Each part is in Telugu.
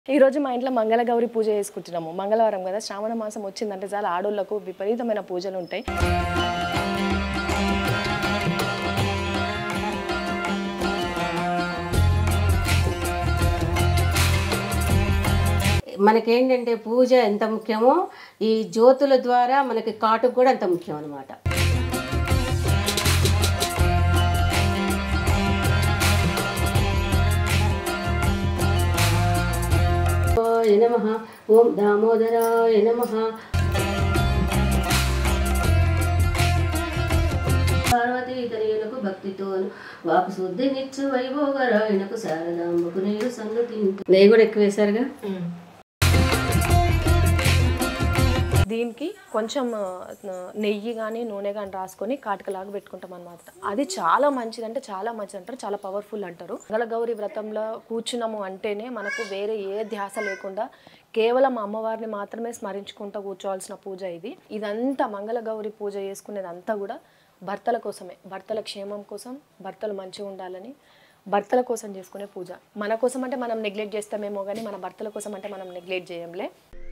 ఈ రోజు మా ఇంట్లో మంగళగౌరి పూజ చేసుకుంటున్నాము మంగళవారం కదా శ్రావణ మాసం వచ్చిందంటే చాలా ఆడోళ్లకు విపరీతమైన పూజలు ఉంటాయి మనకేంటంటే పూజ ఎంత ముఖ్యమో ఈ జ్యోతుల ద్వారా మనకి కాటుకు కూడా అంత ముఖ్యం అనమాట నమ ఓం దామోదరాయ నమ పార్వతీ తనయులకు భక్తితోను వాకు శుద్ధి నిచ్చు వైభోగరాయణకు శారదాంబకు నేను సంగతి నెయ్యి కూడా ఎక్కువ వేశారుగా దీనికి కొంచెం ఆ, నెయ్యి కానీ నూనె కానీ రాసుకొని కాటుకలాగా పెట్టుకుంటాం అనమాట అది చాలా మంచిది అంటే చాలా మంచిది అంటారు చాలా పవర్ఫుల్ అంటారు మంగళగౌరి వ్రతంలో కూర్చున్నాము అంటేనే మనకు వేరే ఏ ధ్యాస లేకుండా కేవలం అమ్మవారిని మాత్రమే స్మరించుకుంటూ కూర్చోవాల్సిన పూజ ఇది ఇదంతా మంగళగౌరి పూజ చేసుకునేదంతా కూడా భర్తల కోసమే భర్తల క్షేమం కోసం భర్తలు మంచిగా ఉండాలని భర్తల కోసం చేసుకునే పూజ మన కోసం అంటే మనం నెగ్లెక్ట్ చేస్తామేమో కానీ మన భర్తల కోసం అంటే మనం నెగ్లెక్ట్ చేయంలే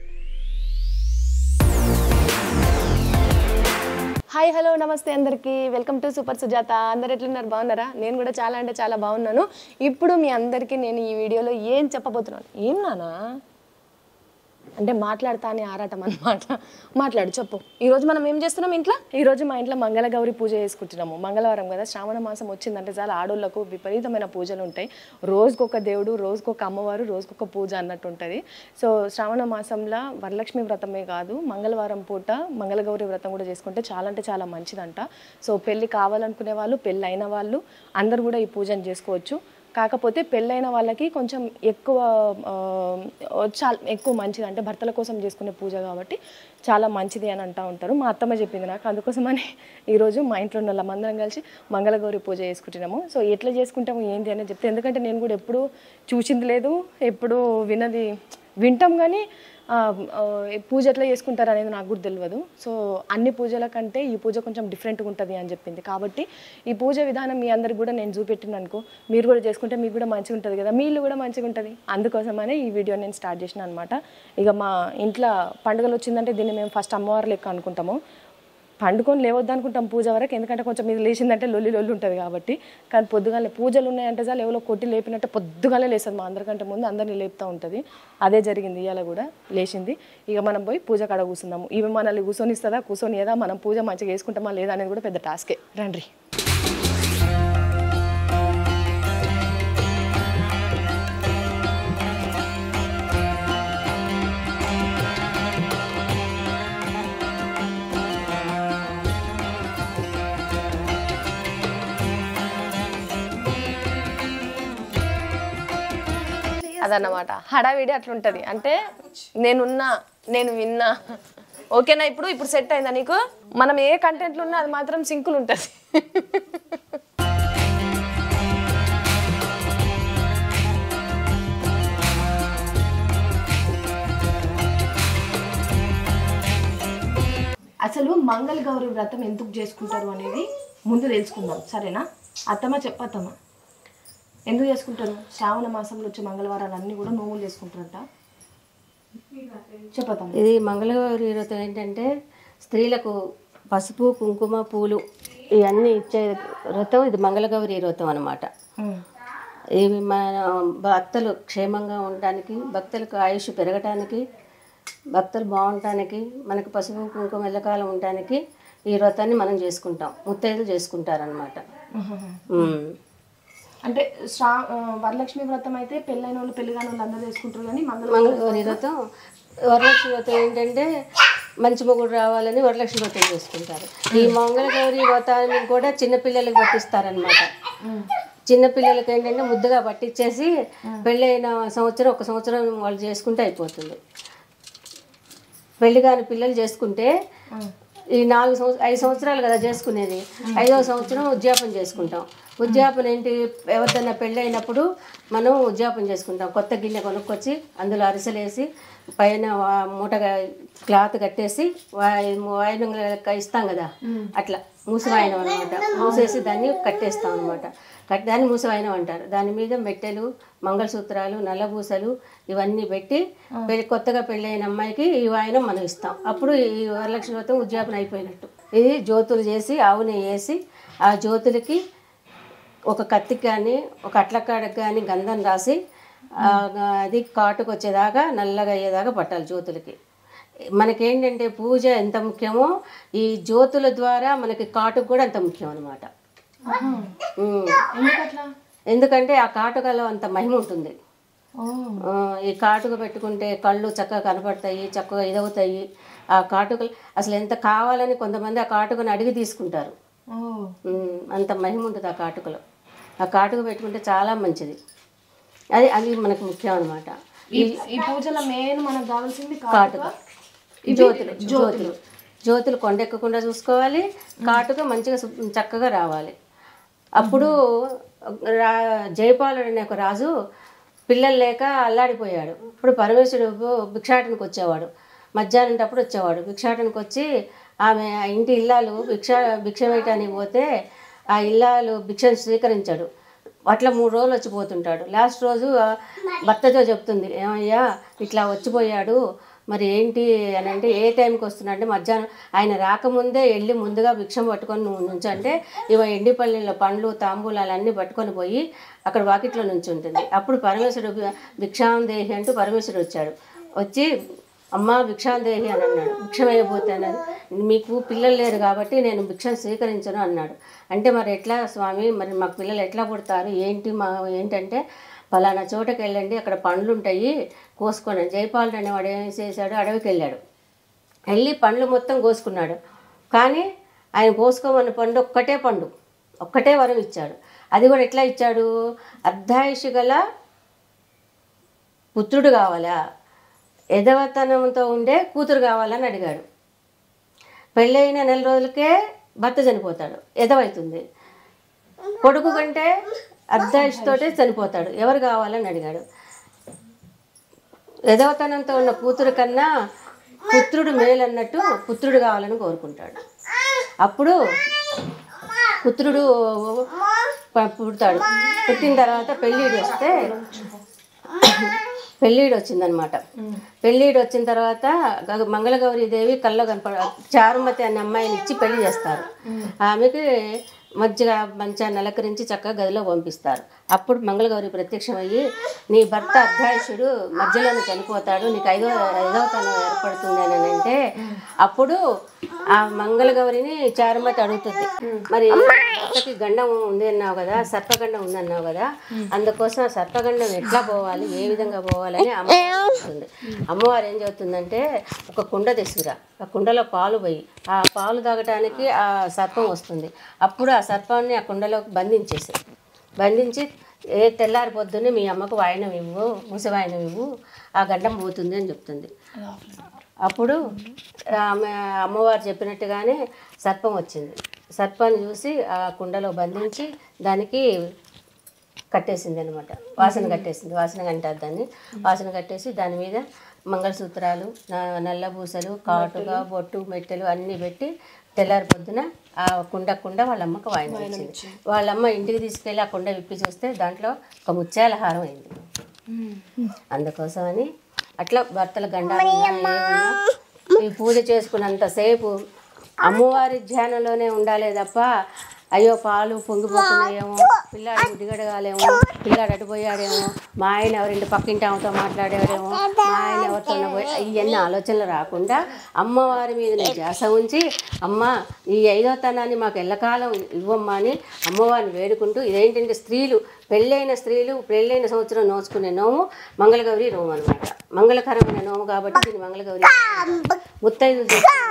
హాయ్ హలో నమస్తే అందరికీ వెల్కమ్ టు సూపర్ సుజాత అందరు ఎట్లున్నారు బాగున్నారా నేను కూడా చాలా అంటే చాలా బాగున్నాను ఇప్పుడు మీ అందరికీ నేను ఈ వీడియోలో ఏం చెప్పబోతున్నాను ఏం నానా అంటే మాట్లాడతా అని ఆరాటం అనమాట మాట్లాడు చెప్పు ఈరోజు మనం ఏం చేస్తున్నాం ఇంట్లో ఈరోజు మా ఇంట్లో మంగళగౌరి పూజ చేసుకుంటున్నాము మంగళవారం కదా శ్రావణ మాసం వచ్చిందంటే చాలా ఆడోళ్లకు విపరీతమైన పూజలు ఉంటాయి రోజుకొక దేవుడు రోజుకొక అమ్మవారు రోజుకొక పూజ అన్నట్టు ఉంటుంది సో శ్రావణ మాసంలో వరలక్ష్మి వ్రతమే కాదు మంగళవారం పూట మంగళగౌరి వ్రతం కూడా చేసుకుంటే చాలా అంటే చాలా మంచిదంట సో పెళ్ళి కావాలనుకునే వాళ్ళు పెళ్ళి అయిన వాళ్ళు అందరూ కూడా ఈ పూజను చేసుకోవచ్చు కాకపోతే పెళ్ళైన వాళ్ళకి కొంచెం ఎక్కువ ఆ, చాలా ఎక్కువ మంచిది అంటే భర్తల కోసం చేసుకునే పూజ కాబట్టి చాలా మంచిది అని అంటూ ఉంటారు మా అత్తమ్మ చెప్పింది నాకు అందుకోసమని ఈరోజు మా ఇంట్లో ఉన్న వాళ్ళందరం కలిసి మంగళగౌరి పూజ చేసుకుంటున్నాము సో ఎట్లా చేసుకుంటాము ఏంటి అనేది చెప్తే ఎందుకంటే నేను కూడా ఎప్పుడు చూసింది లేదు ఎప్పుడు వినది వింటాం కానీ ఆ, ఆ, పూజ ఎట్లా చేసుకుంటారు అనేది నాకు కూడా తెలియదు సో అన్ని పూజల కంటే ఈ పూజ కొంచెం డిఫరెంట్గా ఉంటుంది అని చెప్పింది కాబట్టి ఈ పూజ విధానం మీ అందరికి కూడా నేను చూపెట్టిన అనుకో మీరు కూడా చేసుకుంటే మీకు కూడా మంచిగా ఉంటుంది కదా మీ ఇల్లు కూడా మంచిగా ఉంటుంది అందుకోసమనే ఈ వీడియో నేను స్టార్ట్ చేసిన అనమాట ఇక మా ఇంట్లో పండుగలు వచ్చిందంటే దీన్ని మేము ఫస్ట్ అమ్మవారు లెక్క అనుకుంటాము పండుకొని లేవద్దు అనుకుంటాం పూజ వరకు ఎందుకంటే కొంచెం ఇది లేచిందంటే లొల్లి లొల్లి ఉంటుంది కాబట్టి కానీ పొద్దుగాలే పూజలు ఉన్నాయంటే చాలు ఎవరో కొట్టి లేపినట్టే పొద్దుగాలే లేస్తుంది మా అందరికంటే ముందు అందరినీ లేపుతూ ఉంటుంది అదే జరిగింది ఇవాళ కూడా లేచింది ఇక మనం పోయి పూజ కాడ కూర్చుందాము ఇవి మనల్ని కూర్చొని ఇస్తుందా కూర్చొని ఏదా మనం పూజ మంచిగా చేసుకుంటామా లేదా అనేది కూడా పెద్ద టాస్కే రండి అదన్నమాట హడావిడి అట్లుంటది అంటే నేనున్నా నేను విన్నా ఓకేనా ఇప్పుడు ఇప్పుడు సెట్ అయిందా నీకు మనం ఏ కంటెంట్లు ఉన్నా అది మాత్రం సింకులు ఉంటుంది అసలు మంగళ గౌరి వ్రతం ఎందుకు చేసుకుంటారు అనేది ముందు తెలుసుకుందాం సరేనా అత్తమ్మ చెప్పత్తమ్మ ఎందుకు చేసుకుంటారు శ్రావణ మాసంలో వచ్చే మంగళవారాలు అన్నీ కూడా నోములు చేసుకుంటారంట చెప్పతాం ఇది మంగళగౌరి వ్రతం ఏంటంటే స్త్రీలకు పసుపు కుంకుమ పూలు ఇవన్నీ ఇచ్చే వ్రతం ఇది మంగళగౌరి వ్రతం అనమాట ఇవి మన భక్తులు క్షేమంగా ఉండటానికి భక్తులకు ఆయుష్ పెరగటానికి భక్తులు బాగుండటానికి మనకు పసుపు కుంకుమ ఎల్లకాలం ఉండటానికి ఈ వ్రతాన్ని మనం చేసుకుంటాం ముత్తైదులు చేసుకుంటారనమాట అంటే శ్రా ఆ, వరలక్ష్మి వ్రతం అయితే పెళ్ళైన వాళ్ళు పెళ్లి కాని వాళ్ళు అందరూ చేసుకుంటారు కానీ మంగళ మంగళగౌరి వ్రతం వరలక్ష్మి వ్రతం ఏంటంటే మంచి మొగుడు రావాలని వరలక్ష్మి వ్రతం చేసుకుంటారు ఈ మంగళగౌరి వ్రతాన్ని కూడా చిన్నపిల్లలకు పట్టిస్తారనమాట చిన్నపిల్లలకి ఏంటంటే ముద్దుగా పట్టించేసి పెళ్ళైన సంవత్సరం ఒక సంవత్సరం వాళ్ళు చేసుకుంటే అయిపోతుంది పెళ్లి కాని పిల్లలు చేసుకుంటే ఈ నాలుగు సంవత్సరం ఐదు సంవత్సరాలు కదా చేసుకునేది ఐదో సంవత్సరం ఉద్యాపన చేసుకుంటాం ఉద్యాపన ఏంటి ఎవరిదైనా పెళ్ళి అయినప్పుడు మనం ఉద్యాపన చేసుకుంటాం కొత్త గిన్నె కొనుక్కొచ్చి అందులో అరిసెలేసి పైన వా- మూటగా క్లాత్ కట్టేసి వాయినం లెక్క ఇస్తాం కదా అట్లా మూసివాయనం అనమాట మూసేసి దాన్ని కట్టేస్తాం అనమాట కట్టి దాన్ని మూసవాయనం అంటారు దాని మీద మెట్టెలు మంగళసూత్రాలు నల్లబూసలు ఇవన్నీ పెట్టి పెళ్లి కొత్తగా పెళ్ళైన అమ్మాయికి ఈ వాయనం మనం ఇస్తాం అప్పుడు ఈ వరలక్ష్మి వ్రతం ఉద్యాపన అయిపోయినట్టు ఇది జ్యోతులు చేసి ఆవుని వేసి ఆ జ్యోతులకి ఒక కత్తికి కానీ ఒక అట్లకాడకి కానీ గంధం రాసి ఆ, అది కాటుకు వచ్చేదాకా నల్లగా అయ్యేదాకా పట్టాలి జ్యోతులకి మనకేంటంటే పూజ ఎంత ముఖ్యమో ఈ జ్యోతుల ద్వారా మనకి కాటుకు కూడా అంత ముఖ్యం అనమాట ఎందుకట్లా ఎందుకంటే ఆ కాటుకలో అంత మహిమ ఉంటుంది ఓ ఆ, ఈ కాటుక పెట్టుకుంటే కళ్ళు చక్కగా కనపడతాయి చక్కగా ఇదవుతాయి ఆ కాటుకలు అసలు ఎంత కావాలని కొంతమంది ఆ కాటుకను అడిగి తీసుకుంటారు ఓ ఉమ్, అంత మహిమ ఉంటుంది ఆ కాటుకలో ఆ కాటుక పెట్టుకుంటే చాలా మంచిది అది అది మనకు ముఖ్యం అనమాట ఈ ఈ పూజలో మెయిన్ మనకు కావాల్సింది కాటుక జ్యోతులు జ్యోతులు జ్యోతులు కొండెక్కకుండా చూసుకోవాలి కాటుక మంచిగా శుభ్- చక్కగా రావాలి అప్పుడు రా జయపాలుడు అనే ఒక రాజు పిల్లలు లేక అల్లాడిపోయాడు ఇప్పుడు పరమేశ్వరుడు భిక్షాటనకు వచ్చేవాడు మధ్యాహ్నం అప్పుడు వచ్చేవాడు భిక్షాటనకు వచ్చి ఆమె ఆ ఇంటి ఇల్లాలు భిక్ష భిక్ష వేయటానికి పోతే ఆ ఇల్లాలు భిక్షను స్వీకరించాడు అట్లా మూడు రోజులు వచ్చిపోతుంటాడు లాస్ట్ రోజు ఆ భర్తతో చెప్తుంది ఏమయ్యా ఇట్లా వచ్చిపోయాడు మరి ఏంటి అని అంటే ఏ టైంకి వస్తున్నాడు అంటే మధ్యాహ్నం ఆయన రాకముందే వెళ్ళి ముందుగా భిక్షం పట్టుకొని నువ్వు నుంచంటే ఇవ ఎండిపల్లిలో పండ్లు తాంబూలాలు అన్నీ పట్టుకొని పోయి అక్కడ వాకిట్లో నుంచి ఉంటుంది అప్పుడు పరమేశ్వరుడు భిక్షాం దేహి అంటూ పరమేశ్వరుడు వచ్చాడు వచ్చి అమ్మ భిక్షాం దేహి అని అన్నాడు భిక్షం వేయబోతానని మీకు పిల్లలు లేరు కాబట్టి నేను భిక్షం స్వీకరించను అన్నాడు అంటే మరి ఎట్లా స్వామి మరి మాకు పిల్లలు ఎట్లా పుడతారు ఏంటి మా ఏంటంటే పలానా చోటకి వెళ్ళండి అక్కడ పండ్లు ఉంటాయి కోసుకొని జైపాలుడు అనేవాడు ఏం చేశాడు అడవికి వెళ్ళాడు వెళ్ళి పండ్లు మొత్తం కోసుకున్నాడు కానీ ఆయన కోసుకోమన్న పండు ఒక్కటే పండు ఒక్కటే వరం ఇచ్చాడు అది కూడా ఎట్లా ఇచ్చాడు అర్ధాయుషు గల పుత్రుడు కావాలా ఎదవతనంతో ఉండే కూతురు కావాలని అడిగాడు పెళ్ళైన నెల రోజులకే భర్త చనిపోతాడు ఎదవైతుంది కొడుకు కంటే అర్ధాయుషుతోటే చనిపోతాడు ఎవరు కావాలని అడిగాడు ఎదవతనంతో ఉన్న కూతురు కన్నా పుత్రుడు మేలన్నట్టు పుత్రుడు కావాలని కోరుకుంటాడు అప్పుడు పుత్రుడు ప- పుడతాడు పుట్టిన తర్వాత పెళ్ళిడు వస్తే పెళ్ళిడు వచ్చిందనమాట పెళ్ళిడు వచ్చిన తర్వాత గ- మంగళగౌరి దేవి కళ్ళ కనపడ చారుమతి అనే అమ్మాయిని ఇచ్చి పెళ్లి చేస్తారు ఆమెకి మధ్యగా మంచిగా నలకరించి చక్కగా గదిలో పంపిస్తారు అప్పుడు మంగళగౌరి ప్రత్యక్షమయ్యి నీ భర్త అర్ధాయుషుడు మధ్యలోనే చనిపోతాడు నీకు ఐదో ఐదవ తనం ఏర్పడుతుంది అని అంటే అప్పుడు ఆ మంగళగౌరిని చారుమతి అడుగుతుంది మరి భర్తకి గండం ఉంది అన్నావు కదా సర్పగండం ఉంది అన్నావు కదా అందుకోసం ఆ సర్పగండం ఎట్లా పోవాలి ఏ విధంగా పోవాలని అమ్మవారు చెప్తుంది అమ్మవారు ఏం చెబుతుందంటే ఒక కుండ తీసుకురా ఆ కుండలో పాలు పోయి ఆ పాలు తాగటానికి ఆ సర్పం వస్తుంది అప్పుడు ఆ సర్పాన్ని ఆ కుండలోకి బంధించేసి బంధించి ఏ తెల్లారి పొద్దున్నే మీ అమ్మకు వాయనం ఇవ్వు ముసి వాయనం ఇవ్వు ఆ గడ్డం పోతుంది అని చెప్తుంది అప్పుడు ఆమె అమ్మవారు చెప్పినట్టుగానే సర్పం వచ్చింది సర్పాన్ని చూసి ఆ కుండలో బంధించి దానికి కట్టేసింది అనమాట వాసన కట్టేసింది వాసన అంటారు దాన్ని వాసన కట్టేసి దాని మీద మంగళసూత్రాలు న- నల్ల పూసలు కాటుగా బొట్టు మెట్టెలు అన్నీ పెట్టి తెల్లారి పొద్దున ఆ కుండ కుండ వాళ్ళ అమ్మకు వాయినం ఇచ్చింది వాళ్ళమ్మ ఇంటికి తీసుకెళ్ళి ఆ కుండ విప్పి చూస్తే దాంట్లో ఒక ముత్యాల హారం అయింది అందుకోసమని అట్లా భర్తల గండాలు ఉన్నా, ఏమున్నా, ఈ పూజ చేసుకున్నంతసేపు అమ్మవారి ధ్యానంలోనే ఉండాలే తప్ప అయ్యో పాలు పొంగిపోతున్నాయేమో పిల్లాడు గుడ్డిగడగాలేమో పిల్లాడు అటుపోయాడేమో మా ఆయన ఎవరింటి పక్కింటి ఆమెతో మాట్లాడాడేమో మా ఆయన ఎవరితో పోయి ఇవన్నీ ఆలోచనలు రాకుండా అమ్మవారి మీద ధ్యాస ఉంచి అమ్మ ఈ ఐదో తనాన్ని మాకు ఎల్లకాలం ఇవ్వమ్మా అని అమ్మవారిని వేడుకుంటూ ఇదేంటంటే స్త్రీలు పెళ్ళైన స్త్రీలు పెళ్ళైన సంవత్సరం నోచుకునే నోము మంగళగౌరి నోము అనమాట మంగళకరమైన నోము కాబట్టి దీన్ని మంగళగౌరి ముత్తైదు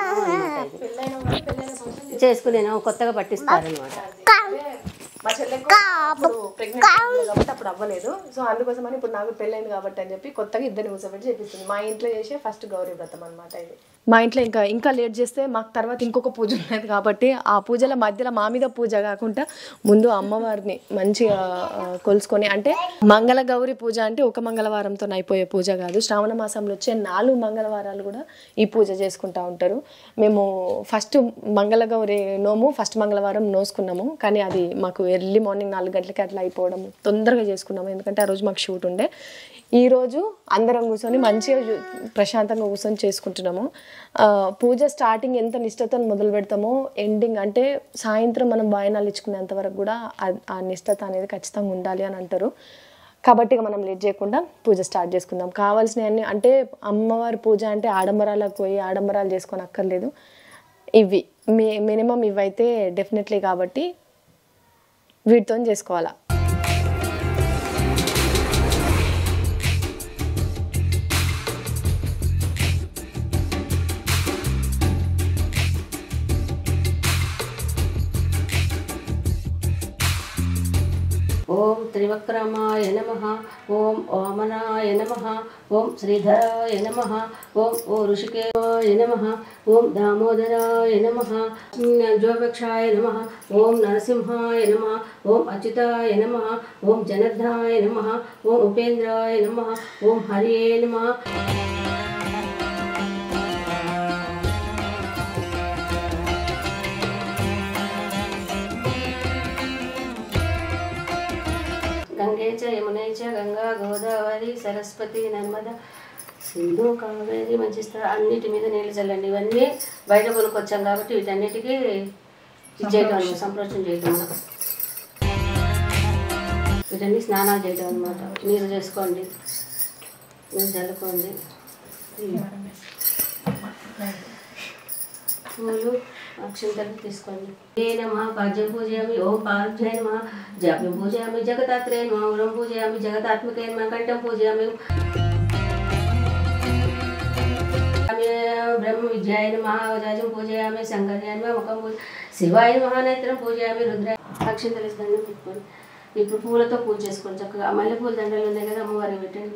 చేసుకునే నోము కొత్తగా పట్టిస్తారనమాట మా చెల్లెకు అప్పుడు ప్రెగ్నెంట్ కాబట్టి అప్పుడు అవ్వలేదు సో అందుకోసమని ఇప్పుడు నాకు పెళ్ళైంది కాబట్టి అని చెప్పి కొత్తగా ఇద్దరిని కూర్చోబెట్టి చేపిస్తుంది మా ఇంట్లో చేసే ఫస్ట్ గౌరీ వ్రతం అనమాట ఇది మా ఇంట్లో ఇంకా ఇంకా లేట్ చేస్తే మాకు తర్వాత ఇంకొక పూజ ఉన్నది కాబట్టి ఆ పూజల మధ్యలో మా మీద పూజ కాకుండా ముందు అమ్మవారిని మంచిగా ఆ, కొలుసుకొని అంటే మంగళ గౌరి పూజ అంటే ఒక మంగళవారంతో అయిపోయే పూజ కాదు శ్రావణ మాసంలో వచ్చే నాలుగు మంగళవారాలు కూడా ఈ పూజ చేసుకుంటా ఉంటారు మేము ఫస్ట్ మంగళ గౌరి నోము ఫస్ట్ మంగళవారం నోసుకున్నాము కానీ అది మాకు ఎర్లీ మార్నింగ్ నాలుగు గంటలకి అట్లా అయిపోవడం తొందరగా చేసుకున్నాము ఎందుకంటే ఆ రోజు మాకు షూట్ ఉండే ఈ రోజు అందరం కూర్చొని మంచిగా చూ- ప్రశాంతంగా కూర్చొని చేసుకుంటున్నాము ఆ, పూజ స్టార్టింగ్ ఎంత నిష్టతో మొదలు పెడతామో ఎండింగ్ అంటే సాయంత్రం మనం వాయినాలు ఇచ్చుకునేంత వరకు కూడా ఆ- ఆ నిష్టత అనేది ఖచ్చితంగా ఉండాలి అని అంటారు కాబట్టి ఇక మనం లేట్ చేయకుండా పూజ స్టార్ట్ చేసుకుందాం కావాల్సినవన్నీ అంటే అమ్మవారి పూజ అంటే ఆడంబరాలకు పోయి ఆడంబరాలు చేసుకొని అక్కర్లేదు ఇవి మీ మినిమం ఇవైతే డెఫినెట్లీ కాబట్టి వీటితో చేసుకోవాలా ఓం త్రివక్రమాయ నమ ఓం వామనాయ నమ ఓం శ్రీధరాయ నమ ఓం ఓ ఋషికేయ నమ ఓం దామోదరాయ నమ జోపక్షాయ నమ ఓం నరసింహాయ నమ ఓం అచ్యుతాయ నమ ఓం జనద్ధాయ నమ ఓం ఉపేంద్రాయ నమ ఓం హరియే నమ గంగే చ యమునే చ గంగా గోదావరి సరస్వతి నర్మద సింధు కావేరి మంచి స్థ- అన్నిటి మీద నీళ్ళు చల్లండి ఇవన్నీ బయట కొనుక్కొచ్చాం కాబట్టి వీటన్నిటికీ ఇది చేయటం అన్నమాట సంప్రోక్షణ చేయటం అన్నమాట. వీటన్ని స్నానాలు చేయటం అనమాట నీరు చేసుకోండి నీరు చల్లుకోండి పూలు అక్షంతలు తీసుకోండి ఏ నమ పాద్యం పూజయామి ఓం పాద్యాయ నమ జాప్యం పూజయామి జగతాత్రే నమ ఉరం పూజయామి జగతాత్మకే నమ కంఠం పూజయామి బ్రహ్మ విద్యాయ నమ జాజం పూజయామి శంకర్యాయ నమ ముఖం పూజ శివాయ మహానేత్రం పూజయామి రుద్ర అక్షంతలు దండం పెట్టుకోండి ఇప్పుడు పూలతో పూజ చేసుకోండి చక్కగా మల్లెపూల దండలు ఉన్నాయి కదా అమ్మవారికి పెట్టండి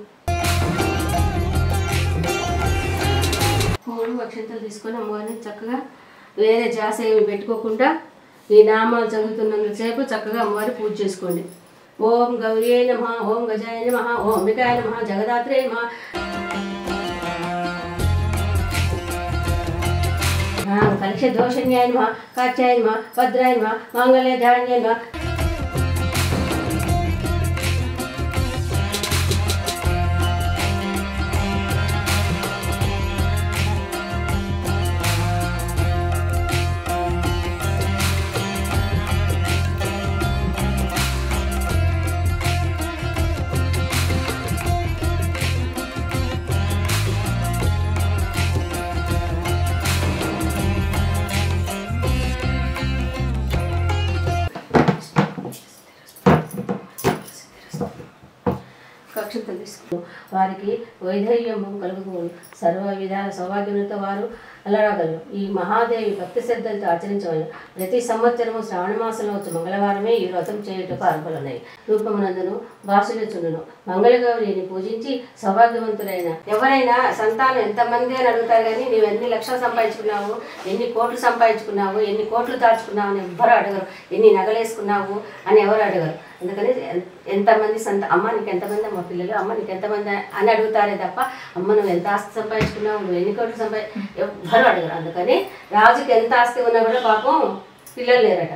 పూలు అక్షంతలు తీసుకొని అమ్మవారిని చక్కగా వేరే జాస ఏమి పెట్టుకోకుండా ఈ నామాలు చదువుతున్నంతసేపు చక్కగా అమ్మవారి పూజ చేసుకోండి ఓం గౌరీ నమ ఓం గజాయ నమ ఓం అంబికాయ నమ జగదాత్రే నమ కలిష దోషన్యాయ నమ కాత్యాయ నమ భద్రాయ నమ మాంగళ్య ధాన్య నమ కక్షంతలు తీసుకుని వారికి వైధర్యము కలుగుకోను సర్వ విధాల సౌభాగ్యములతో వారు అలరాగలరు ఈ మహాదేవి భక్తి శ్రద్ధలతో ఆచరించవలను ప్రతి సంవత్సరము శ్రావణ మాసంలో వచ్చే మంగళవారమే ఈ వ్రతం చేయుటకు అర్హులున్నాయి రూపమునందును భాషలుచుండును మంగళగౌరిని పూజించి సౌభాగ్యవంతులైన ఎవరైనా సంతానం ఎంతమంది అని అడుగుతారు కానీ నీవు ఎన్ని లక్షలు సంపాదించుకున్నావు ఎన్ని కోట్లు సంపాదించుకున్నావు ఎన్ని కోట్లు దాచుకున్నావు అని ఎవ్వరు అడగరు ఎన్ని నగలేసుకున్నావు అని ఎవరు అడగరు అందుకని ఎన్- ఎంతమంది సంత అమ్మ నీకు ఎంతమంది అమ్మ పిల్లలు అమ్మ నీకు ఎంతమంది అని అడుగుతారే తప్ప అమ్మ నువ్వు ఎంత ఆస్తి సంపాదించుకున్నావు నువ్వు ఎన్ని కోట్లు సంపాది ఎవ్వరు అడగరు అందుకని రాజుకి ఎంత ఆస్తి ఉన్నా కూడా పాపం పిల్లలు లేరట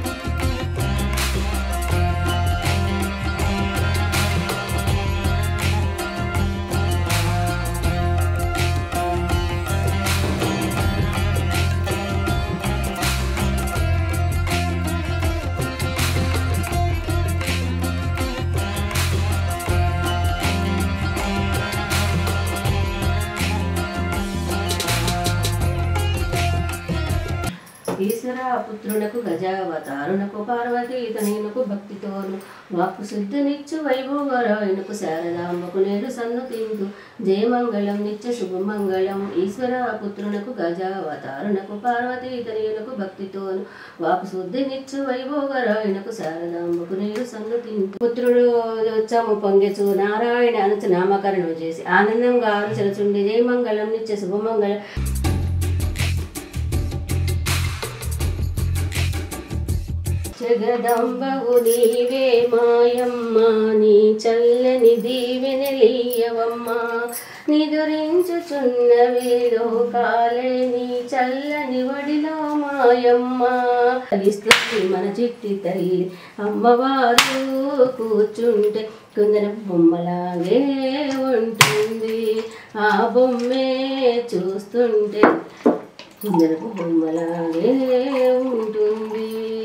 ఈశ్వర పుత్రునకు గజావతారునకు పార్వతీ తనయునకు భక్తితోను వాక్కు శుద్ధినిచ్చు వైభవరాయునకు శారదాంబకు నేడు సన్నుతింతు జయమంగళం నిత్య శుభమంగళం ఈశ్వర పుత్రునకు గజావతారునకు పార్వతీ తనయునకు భక్తితోను వాక్కు శుద్ధినిచ్చు వైభవరాయునకు శారదాంబకు నేడు సన్నుతింతు పుత్రుడు ఉత్సవము పొంగెచు నారాయణ అనుచు నామకరణం చేసి ఆనందంగా ఆలోచనచుండి జయమంగళం నిత్య శుభమంగళం జగదంబవు నీవే మాయమ్మ నీ చల్లని దీవెనలీయవమ్మ నిదురించుచున్నవి లోకాలే నీ చల్లని వడిలో మాయమ్మ ఇస్తుంది మన చిట్టి తల్లి అమ్మవారు కూర్చుంటే కొందరు బొమ్మలాగే ఉంటుంది ఆ బొమ్మే చూస్తుంటే కొందరు బొమ్మలాగే ఉంటుంది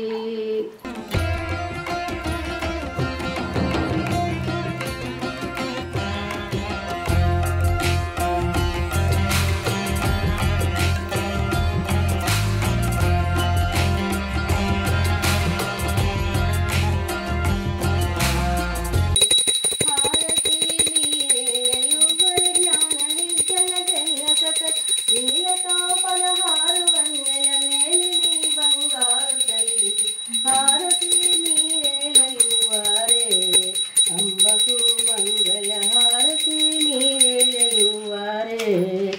నీలతో పదహారు వందల మేలిమి బంగారు తల్లి హారతి మీరేలయువారే అంబకు మంగళ హారతి మీరేలయువారే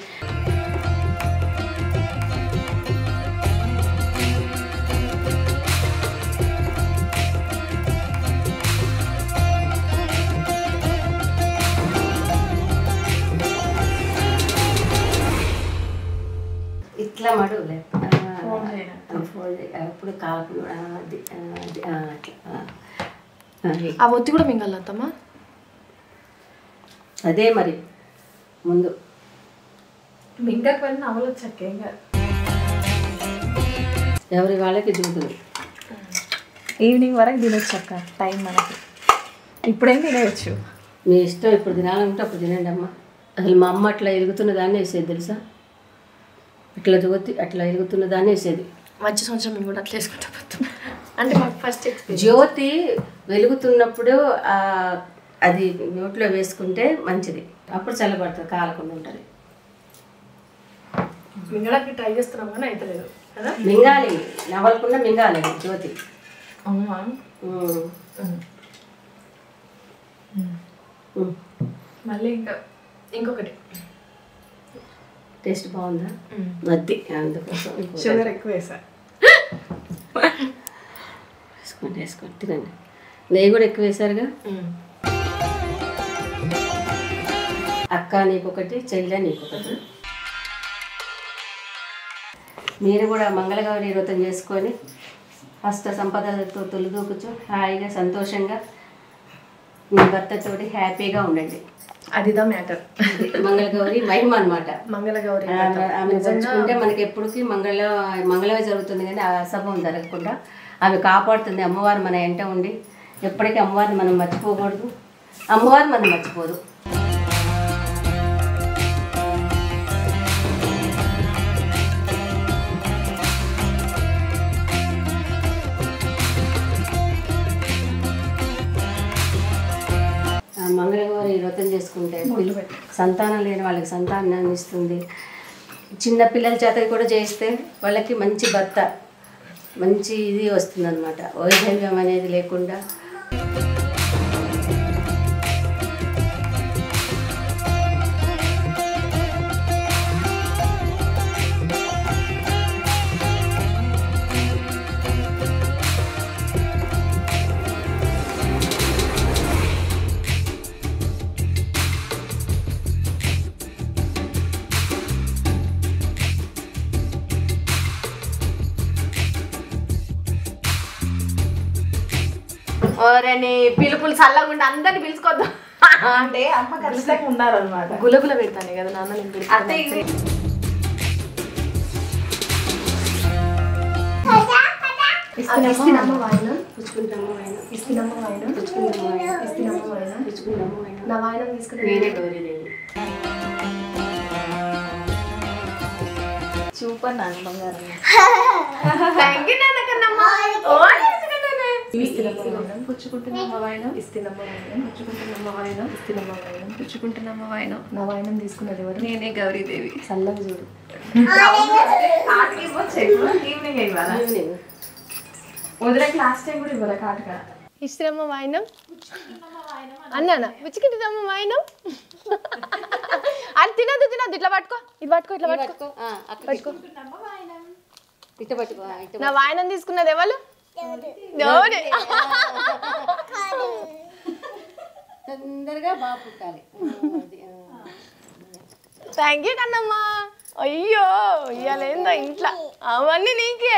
ఇట్లా మడు అప్పుడు కాలకుండా అది ఆ, అది ఆ, అట్లా ఆ. అది. ఆ ఒత్తి కూడా మింగాలత్తమ్మా అదే మరి ముందు మింగకపోయినా నవ్వులు వచ్చాక ఏం కాదు ఎవరి వాళ్ళకి చూపులు ఈవినింగ్ వరకు తినొచ్చు అక్క టైం మనకి ఇప్పుడేం తినేయచ్చు మీ ఇష్టం ఇప్పుడు తినాలంటే అప్పుడు తినండి అమ్మ అసలు మా అమ్మ అట్లా ఎరుగుతున్న దాన్ని వేసేది తెలుసా అట్లా జ్యోతి అట్లా ఎరుగుతున్న దాన్ని వేసేది వచ్చే సంవత్సరం మేము కూడా అట్లా వేసుకుంటా పోతాం అంటే మాకు ఫస్ట్ ఎక్స్పీరియన్స్ జ్యోతి వెలుగుతున్నప్పుడు ఆ, అది నోట్లో వేసుకుంటే మంచిది అప్పుడు చల్లబడుతుంది కాలకుండా ఉంటుంది మింగడానికి ట్రై చేస్తున్నాం కానీ అయితే లేదు కదా మింగాలి నవలకుండా మింగాలి జ్యోతి అవునా ఉమ్. ఉమ్. మళ్ళీ ఇంకా ఇంకొకటి టేస్ట్ బాగుందా అది అందుకోసం ఇంకో- షుగర్ ఎక్కువ వేసా వేసుకోండి వేసుకోండి తినండి నెయ్యి కూడా ఎక్కువ వేశారుగా అక్క నీకొకటి చెల్లె నీకొకటి మీరు కూడా మంగళగౌరి వ్రతం చేసుకొని హస్త సంపదలతో తొలిదూకుచు హాయిగా సంతోషంగా మీ భర్తతోటి హ్యాపీగా ఉండండి అదిదా మ్యాటర్ ఇది మంగళగౌరి మహిమ అనమాట మంగళగౌరి ఆమె తలుచుకుంటే మనకి ఎప్పటికీ మంగళ మంగళమే జరుగుతుంది కానీ ఆ అసభం జరగకుండా ఆమె కాపాడుతుంది అమ్మవారు మన ఎంట ఉండి ఎప్పటికీ అమ్మవారిని మనం మర్చిపోకూడదు అమ్మవారు మనం మర్చిపోదు ఆ మంగళగౌరి వ్రతం చేసుకుంటే సంతానం లేని వాళ్ళకి సంతానాన్ని ఇస్తుంది చిన్న పిల్లల చేత కూడా చేయిస్తే వాళ్ళకి మంచి భర్త మంచి ఇది వస్తుంది అనమాట వైధవ్యం అనేది లేకుండా ఓరని పిలుపులు చల్లగుండా అందరిని పిలుచుకోద్దాం అంటే అమ్మ ఖచ్చితంగా ఉన్నారనమాట గులగుల పెడతాను కదా నాన్న నేను పిలుచుకుంటాను. ఇస్తున్నమ్మ వాయనం పుచ్చుకుంటాము ఆయన ఇస్తున్నమ్మ వాయనం పుచ్చుకుంటాము ఆయన ఇస్తున్నమ్మ వాయనం పుచ్చుకుంటాము ఆయన నా వాయనం తీసుకుని నేనే గౌరీదేవి సూపర్ నాన్న బంగారం థ్యాంక్ యూ నాన్న కన్నమ్మ ఓ నేర్చుకున్నానే. ఇస్తున్నమ్మ వాయనం పుచ్చుకుంటున్నామ్మ వాయనం ఇస్తున్నమ్మ వాయనం పుచ్చుకుంటున్నామ్మ వాయనం ఇస్తున్నమ్మ వాయనం పుచ్చుకుంటున్నామ్మ వాయనం నా వాయనం తీసుకున్నది ఎవరు నేనే గౌరీదేవి చల్లగా చూడు ఆటకి ఇవ్వచ్చు ఈవినింగ్ ఇవ్వాలా ఈవినింగ్ వదిలేకి లాస్ట్ టైం కూడా ఇవ్వరా కాటుగా ఇస్తున్నమ్మ వాయనం అన్నానా పుచ్చుకుంటున్నమ్మ వాయనం అది తినద్దు తినద్దు ఇట్లా పట్టుకో ఇది పట్టుకో ఇట్లా పట్టుకో పట్టుకో ఆ, అక్క పట్టుకో ఇట్ట పట్టుకో ఆ, ఇట్ట నా వాయనం తీసుకున్నది ఎవరు దేవుడే. తొందరగా బాగా పుట్టాలి ఆ, అది, ఆ. థ్యాంక్ యూ కన్నమ్మా అయ్యో ఇవాళ ఏందో ఇంట్లో అవన్నీ నీకే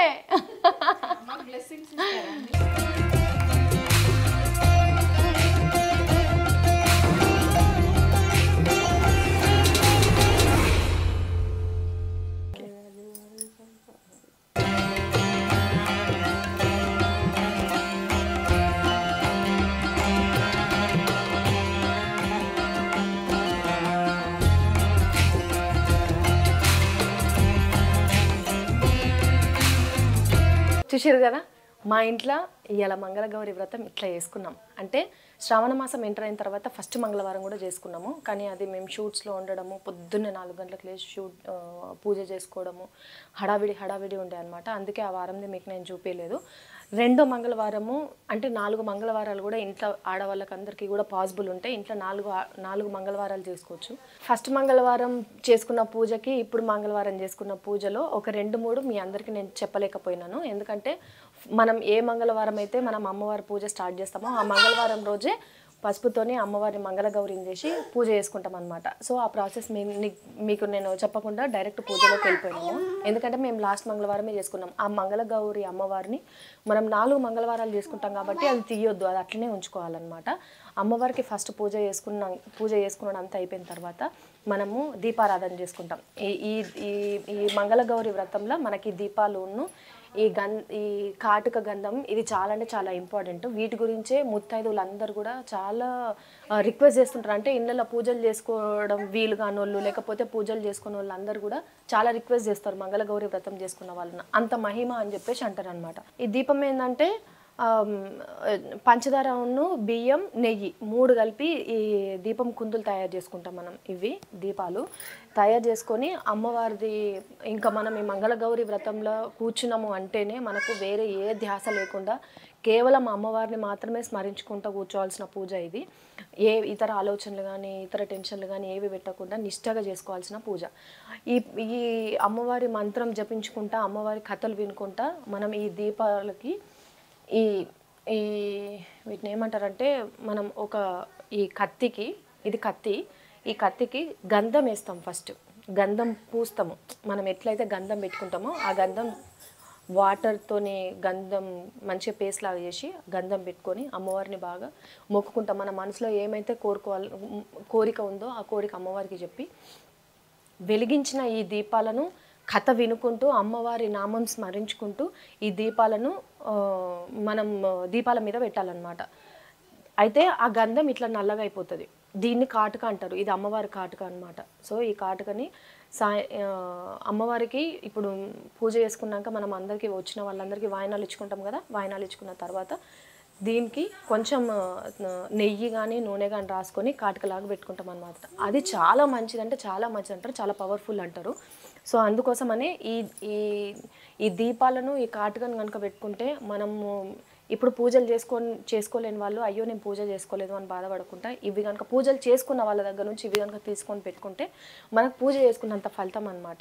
చూసారు కదా మా ఇంట్లో ఇవాళ మంగళగౌరి వ్రతం ఇట్లా చేసుకున్నాం అంటే శ్రావణ మాసం ఎంటర్ అయిన తర్వాత ఫస్ట్ మంగళవారం కూడా చేసుకున్నాము కానీ అది మేము షూట్స్లో ఉండడము పొద్దున్నే నాలుగు గంటలకు లేచి షూట్ ఆ, పూజ చేసుకోవడము హడావిడి హడావిడి ఉండే అనమాట అందుకే ఆ వారంది మీకు నేను చూపించలేదు రెండో మంగళవారము అంటే నాలుగు మంగళవారాలు కూడా ఇంట్లో ఆడవాళ్ళకి అందరికీ కూడా పాసిబుల్ ఉంటే ఇంట్లో నాలుగు ఆ- నాలుగు మంగళవారాలు చేసుకోవచ్చు ఫస్ట్ మంగళవారం చేసుకున్న పూజకి ఇప్పుడు మంగళవారం చేసుకున్న పూజలో ఒక రెండు మూడు మీ అందరికీ నేను చెప్పలేకపోయినాను ఎందుకంటే మనం ఏ మంగళవారం అయితే మనం అమ్మవారి పూజ స్టార్ట్ చేస్తామో ఆ మంగళవారం రోజే పసుపుతోని అమ్మవారి మంగళగౌరిని చేసి పూజ చేసుకుంటాం అనమాట సో ఆ ప్రాసెస్ మీ నీ- మీకు నేను చెప్పకుండా డైరెక్ట్ పూజలోకి వెళ్ళిపోయినాము ఎందుకంటే మేము లాస్ట్ మంగళవారమే చేసుకున్నాం ఆ మంగళగౌరి అమ్మవారిని మనం నాలుగు మంగళవారాలు చేసుకుంటాం కాబట్టి అది తీయొద్దు అది అట్లనే ఉంచుకోవాలన్నమాట అమ్మవారికి ఫస్ట్ పూజ చేసుకున్న పూజ చేసుకున్నది అంతా అయిపోయిన తర్వాత మనము దీపారాధన చేసుకుంటాం ఈ ఈ ఈ- ఈ మంగళగౌరి వ్రతంలో మనకి దీపాలును ఈ గన్ ఈ కాటుక గంధం ఇది చాలా అంటే చాలా ఇంపార్టెంట్ వీటి గురించే ముత్తైదువులు అందరూ కూడా చాలా రిక్వెస్ట్ చేస్తుంటారు అంటే ఇళ్ళలో పూజలు చేసుకోవడం వీలు కాని వాళ్ళు లేకపోతే పూజలు చేసుకునే వాళ్ళు అందరూ కూడా చాలా రిక్వెస్ట్ చేస్తారు మంగళగౌరి వ్రతం చేసుకున్న వాళ్ళని అంత మహిమ అని చెప్పేసి అంటారు అనమాట ఈ దీపం ఏంటంటే ఆమ్, పంచదారను బియ్యం నెయ్యి మూడు కలిపి ఈ దీపం కుందులు తయారు చేసుకుంటాం మనం ఇవి దీపాలు తయారు చేసుకొని అమ్మవారిది ఇంకా మనం ఈ మంగళగౌరి వ్రతంలో కూర్చున్నాము అంటేనే మనకు వేరే ఏ ధ్యాస లేకుండా కేవలం అమ్మవారిని మాత్రమే స్మరించుకుంటూ కూర్చోవాల్సిన పూజ ఇది ఏ ఇతర ఆలోచనలు కానీ ఇతర టెన్షన్లు కానీ ఏవి పెట్టకుండా నిష్టగా చేసుకోవాల్సిన పూజ ఈ ఈ అమ్మవారి మంత్రం జపించుకుంటా అమ్మవారి కథలు వినుకుంటా మనం ఈ దీపాలకి ఈ ఈ వీటిని ఏమంటారంటే మనం ఒక ఈ కత్తికి ఇది కత్తి ఈ కత్తికి గంధం వేస్తాం ఫస్ట్ గంధం పూస్తాము మనం ఎట్లయితే గంధం పెట్టుకుంటామో ఆ గంధం వాటర్తోని గంధం మంచిగా పేస్ట్ లాగా చేసి గంధం పెట్టుకొని అమ్మవారిని బాగా మొక్కుకుంటాం మన మనసులో ఏమైతే కోరుకోవాలి కోరిక ఉందో ఆ కోరిక అమ్మవారికి చెప్పి వెలిగించిన ఈ దీపాలను కథ వినుకుంటూ అమ్మవారి నామం స్మరించుకుంటూ ఈ దీపాలను ఆ, మనం ఆ, దీపాల మీద పెట్టాలన్నమాట అయితే ఆ గంధం ఇట్లా నల్లగా అయిపోతుంది దీన్ని కాటుక అంటారు ఇది అమ్మవారి కాటుక అన్నమాట సో ఈ కాటుకని సాయ ఆ, అమ్మవారికి ఇప్పుడు పూజ చేసుకున్నాక మనం అందరికీ వచ్చిన వాళ్ళందరికీ వాయినాలు ఇచ్చుకుంటాం కదా వాయినాలు ఇచ్చుకున్న తర్వాత దీనికి కొంచెం ఆ, నెయ్యి కానీ నూనె కానీ రాసుకొని కాటుకలాగా పెట్టుకుంటాం అనమాట అది చాలా మంచిది అంటే చాలా మంచిది అంటారు చాలా పవర్ఫుల్ అంటారు సో అందుకోసమనే ఈ ఈ ఈ దీపాలను ఈ కాటుకను కనుక పెట్టుకుంటే మనము ఇప్పుడు పూజలు చేసుకో చేసుకోలేని వాళ్ళు అయ్యో నేను పూజ చేసుకోలేదు అని బాధపడకుండా ఇవి కనుక పూజలు చేసుకున్న వాళ్ళ దగ్గర నుంచి ఇవి కనుక తీసుకొని పెట్టుకుంటే మనకు పూజ చేసుకున్నంత ఫలితం అనమాట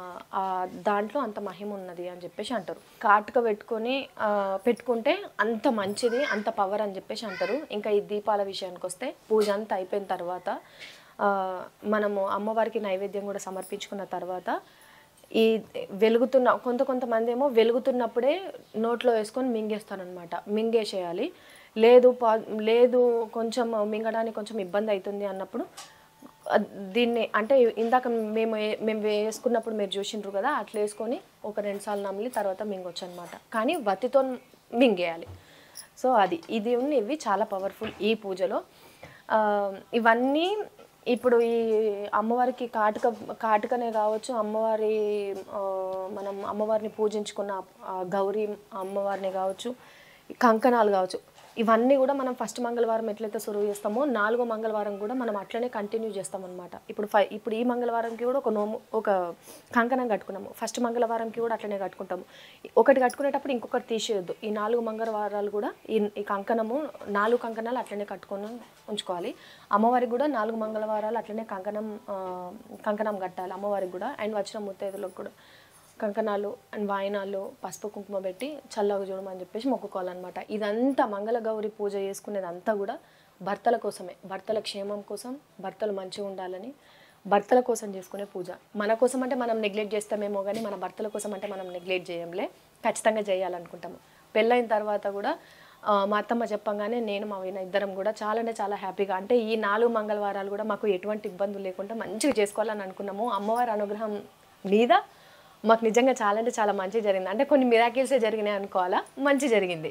దాంట్లో అంత మహిమ ఉన్నది అని చెప్పేసి అంటారు కాటుక పెట్టుకొని ఆ, పెట్టుకుంటే అంత మంచిది అంత పవర్ అని చెప్పేసి అంటారు ఇంకా ఈ దీపాల విషయానికి వస్తే పూజ అంతా అయిపోయిన తర్వాత ఆ, మనము అమ్మవారికి నైవేద్యం కూడా సమర్పించుకున్న తర్వాత ఈ వెలుగుతున్న కొంత కొంతమంది ఏమో వెలుగుతున్నప్పుడే నోట్లో వేసుకొని మింగేస్తారనమాట మింగేసేయాలి లేదు పా లేదు కొంచెం మింగడానికి కొంచెం ఇబ్బంది అవుతుంది అన్నప్పుడు అ- దీన్ని అంటే ఇందాక మేము ఏ- మేము వేసుకున్నప్పుడు మీరు చూసిండ్రు కదా అట్లా వేసుకొని ఒక రెండు సార్లు నమిలి తర్వాత మింగొచ్చు అనమాట కానీ వత్తితో మింగేయాలి సో అది ఇది ఉన్న ఇవి చాలా పవర్ఫుల్ ఈ పూజలో ఆ, ఇవన్నీ ఇప్పుడు ఈ అమ్మవారికి కాటుక కాటుకనే కావచ్చు అమ్మవారి ఆ, మనం అమ్మవారిని పూజించుకున్న ఆ గౌరీ అమ్మవారిని కావచ్చు ఈ కంకణాలు కావచ్చు ఇవన్నీ కూడా మనం ఫస్ట్ మంగళవారం ఎట్లయితే సురువు చేస్తామో నాలుగో మంగళవారం కూడా మనం అట్లనే కంటిన్యూ చేస్తాం అనమాట ఇప్పుడు ఫై ఇప్పుడు ఈ మంగళవారంకి కూడా ఒక నోము ఒక కంకణం కట్టుకున్నాము ఫస్ట్ మంగళవారంకి కూడా అట్లనే కట్టుకుంటాము ఒకటి కట్టుకునేటప్పుడు ఇంకొకటి తీసేయొద్దు ఈ నాలుగు మంగళవారాలు కూడా ఈ ఈ కంకణము నాలుగు కంకణాలు అట్లనే కట్టుకొని ఉంచుకోవాలి అమ్మవారికి కూడా నాలుగు మంగళవారాలు అట్లనే కంకణం ఆ, కంకణం కట్టాలి అమ్మవారికి కూడా అండ్ వచ్చిన ముత్తైదులకు కూడా కంకణాలు అండ్ వాయినాలు పసుపు కుంకుమ పెట్టి చల్లగా చూడమని చెప్పేసి మొక్కుకోవాలన్నమాట ఇదంతా మంగళగౌరి పూజ చేసుకునేదంతా కూడా భర్తల కోసమే భర్తల క్షేమం కోసం భర్తలు మంచిగా ఉండాలని భర్తల కోసం చేసుకునే పూజ మన కోసం అంటే మనం నెగ్లెక్ట్ చేస్తామేమో కానీ మన భర్తల కోసం అంటే మనం నెగ్లెక్ట్ చేయంలే ఖచ్చితంగా చేయాలనుకుంటాము పెళ్ళైన తర్వాత కూడా ఆ, మా అత్తమ్మ చెప్పంగానే నేను మా వీణ ఇద్దరం కూడా చాలా అంటే చాలా హ్యాపీగా అంటే ఈ నాలుగు మంగళవారాలు కూడా మాకు ఎటువంటి ఇబ్బందులు లేకుండా మంచిగా చేసుకోవాలని అనుకున్నాము అమ్మవారి అనుగ్రహం మీద మాకు నిజంగా చాలా అంటే చాలా మంచి జరిగింది అంటే కొన్ని మిరాకిల్సే జరిగినాయి అనుకోవాలా మంచి జరిగింది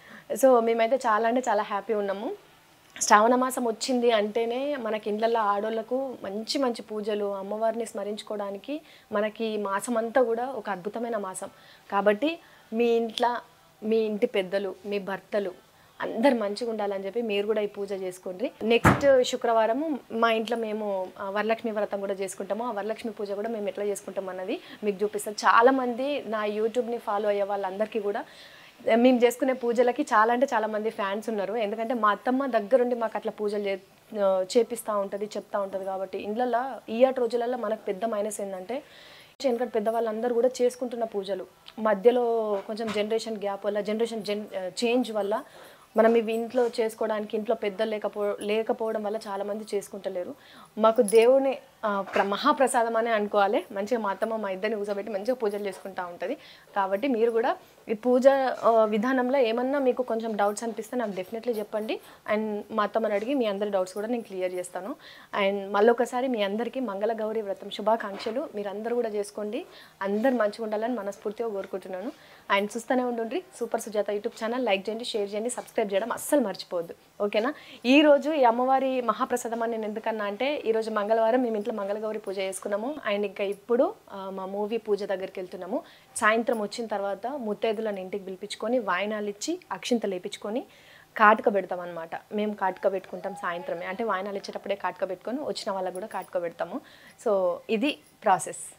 సో మేమైతే చాలా అంటే చాలా హ్యాపీ ఉన్నాము శ్రావణ మాసం వచ్చింది అంటేనే మనకి ఇండ్లలో ఆడోళ్ళకు మంచి మంచి పూజలు అమ్మవారిని స్మరించుకోవడానికి మనకి ఈ మాసం అంతా కూడా ఒక అద్భుతమైన మాసం కాబట్టి మీ ఇంట్లో మీ ఇంటి పెద్దలు మీ భర్తలు అందరు మంచిగా ఉండాలని చెప్పి మీరు కూడా ఈ పూజ చేసుకోండి నెక్స్ట్ శుక్రవారం మా ఇంట్లో మేము ఆ, వరలక్ష్మి వ్రతం కూడా చేసుకుంటాము ఆ వరలక్ష్మి పూజ కూడా మేము ఎట్లా చేసుకుంటాం అన్నది మీకు చూపిస్తాను చాలామంది నా యూట్యూబ్ని ఫాలో అయ్యే వాళ్ళందరికీ కూడా మేము చేసుకునే పూజలకి చాలా అంటే చాలా మంది ఫ్యాన్స్ ఉన్నారు ఎందుకంటే మా అత్తమ్మ దగ్గరుండి మాకు అట్లా పూజలు చే ఆ, చేపిస్తూ ఉంటుంది చెప్తా ఉంటుంది కాబట్టి ఇండ్లలో ఈయాటి రోజులలో మనకు పెద్ద మైనస్ ఏంటంటే వెనకటి పెద్దవాళ్ళందరూ కూడా చేసుకుంటున్న పూజలు మధ్యలో కొంచెం జనరేషన్ గ్యాప్ వల్ల జనరేషన్ జన్ చేంజ్ వల్ల మనం ఇవి ఇంట్లో చేసుకోవడానికి ఇంట్లో పెద్దలు లేకపో లేకపోవడం వల్ల చాలామంది చేసుకుంటలేరు మాకు దేవుని ఆ, ప్ర మహాప్రసాదం అనే అనుకోవాలి మంచిగా మా అత్తమ్మ మా ఇద్దరిని కూర్చోబెట్టి మంచిగా పూజలు చేసుకుంటూ ఉంటుంది కాబట్టి మీరు కూడా ఈ పూజ ఆ, విధానంలో ఏమన్నా మీకు కొంచెం డౌట్స్ అనిపిస్తే నాకు డెఫినెట్లీ చెప్పండి అండ్ మా అత్తమ్మని అడిగి మీ అందరి డౌట్స్ కూడా నేను క్లియర్ చేస్తాను అండ్ మళ్ళొకసారి మీ అందరికీ మంగళ గౌరి వ్రతం శుభాకాంక్షలు మీరు అందరూ కూడా చేసుకోండి అందరు మంచిగా ఉండాలని మనస్ఫూర్తిగా కోరుకుంటున్నాను అండ్ చూస్తూనే ఉండండి super Sujatha YouTube channel like చేయండి షేర్ చేయండి సబ్స్క్రైబ్ చేయడం అస్సలు మర్చిపోవద్దు ఓకేనా ఈ రోజు ఈ అమ్మవారి మహాప్రసాదం అని నేను ఎందుకన్నా అంటే ఈ రోజు మంగళవారం మేము ఇంట్లో మంగళగౌరి పూజ చేసుకున్నాము అండ్ ఇంకా ఇప్పుడు ఆ, మా మూవీ పూజ దగ్గరికి వెళ్తున్నాము సాయంత్రం వచ్చిన తర్వాత ముత్తైదులను ఇంటికి పిలిపించుకొని వాయినాలు ఇచ్చి అక్షింతలు వేపించుకొని కాటుక పెడతాం అనమాట మేము కాటుక పెట్టుకుంటాం సాయంత్రమే అంటే వాయినాలు ఇచ్చేటప్పుడే కాటుక పెట్టుకొని వచ్చిన వాళ్ళకు కూడా కాటుక పెడతాము సో ఇది ప్రాసెస్